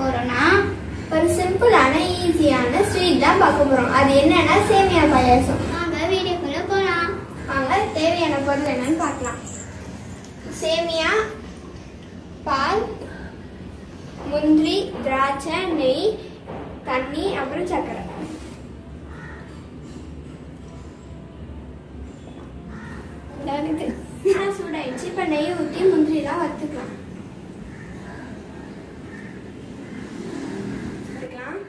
போறோம்னா ஒரு சிம்பிளான ஈஸியான ஸ்வீட் தான் பார்க்க போறோம் அது என்னன்னா சேமியா பாயாசம் வாங்க வீடியோக்குள்ள போலாம் வாங்க தேவையான பொருள் என்னன்னு பார்க்கலாம் சேமியா பால் முந்திரி திராட்சை நெய் தண்ணி அப்புறம் சர்க்கரை இதானது. எண்ணெய் சூடாயிடுச்சு இப்ப நெய் ஊற்றி முந்திரிலாம் வறுத்துக்கலாம் வறுத்துக்கலாம்.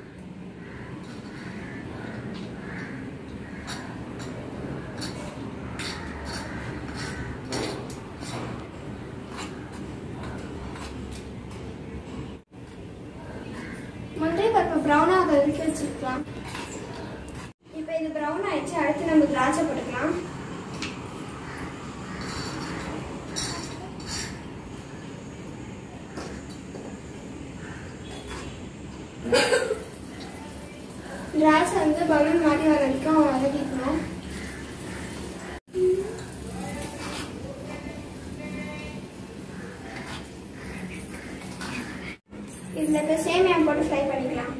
முந்திரி பருப்பு ப்ரௌன் ஆக வரைக்கும் வச்சுக்கலாம் இப்போ இது ப்ரௌன் ஆயிடுச்சு அடுத்து நம்ம திராட்சை போட்டுக்கலாம் திராட்சை வந்து பலூன் மாதிரி வர வரைக்கும் வதக்கிக்கணும் இதில் இப்போ சேமியா போட்டு ஃப்ரை பண்ணிக்கலாம்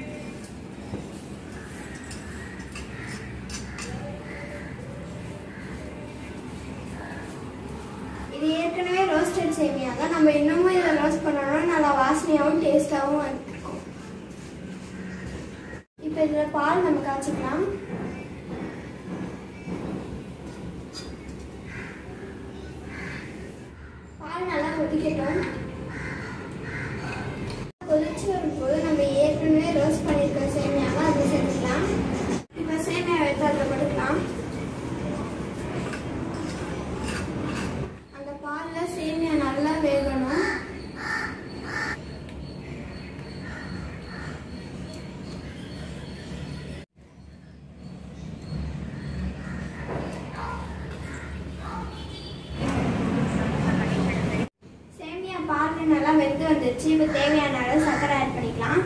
இது ஏற்கனவே ரோஸ்டட் சேமியா தான் நம்ம இன்னமும் இதை ரோஸ்ட் பண்ணோம்னா நல்லா வாசனையாகவும் டேஸ்டாகவும் இருக்கும் இப்போ இதில் பால் நம்ம காய்ச்சிக்கலாம் பால் நல்லா கொதிக்கட்டும் கொதிச்சு வரும்போது நம்ம ஏற்கனவே ரோஸ்ட் பண்ணியிருக்க சேமியாவை அதை சேர்த்துக்கலாம் இப்போ சேமியா எடுத்து அதில் போட்டுக்கலாம் அந்த பாலில் சேமியா நல்லா வேகணும் சேமியா பால் நல்லா வெந்து வந்துருச்சு இப்போ தேவையான அளவு சர்க்கரை ஆட் பண்ணிக்கலாம்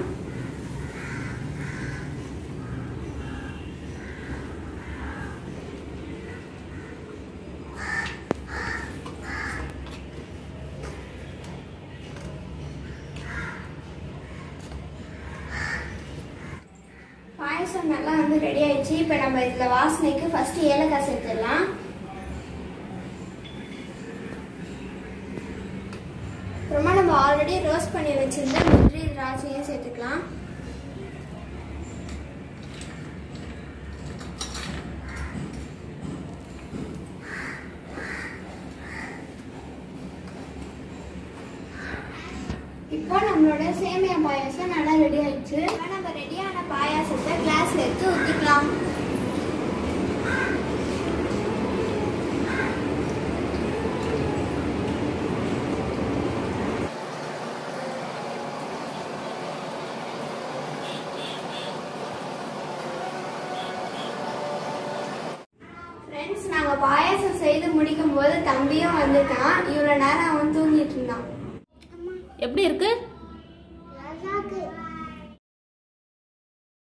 பாயசம் நல்லா வந்து ரெடி ஆயிடுச்சு இப்போ நம்ம இதில் வாசனைக்கு ஃபர்ஸ்ட் ஏலக்காய் சேர்த்துடலாம் அப்புறமா நம்ம ஆல்ரெடி ரோஸ்ட் பண்ணி வச்சிருந்த முந்திரி திராட்சையும் சேர்த்துக்கலாம் இப்போ நம்மளோட சேமியா பாயாசம் நல்லா ரெடி ஆயிடுச்சு இப்போ நம்ம ரெடியான பாயாசத்தை கிளாஸ்ல எடுத்து ஊற்றிக்கலாம் ஃப்ரெண்ட்ஸ் நாங்கள் பாயாசம் செய்து முடிக்கும் போது தம்பியும் வந்துட்டான் இவ்வளோ நேரம் அவன் தூங்கிட்டு இருந்தான் எப்படி இருக்கு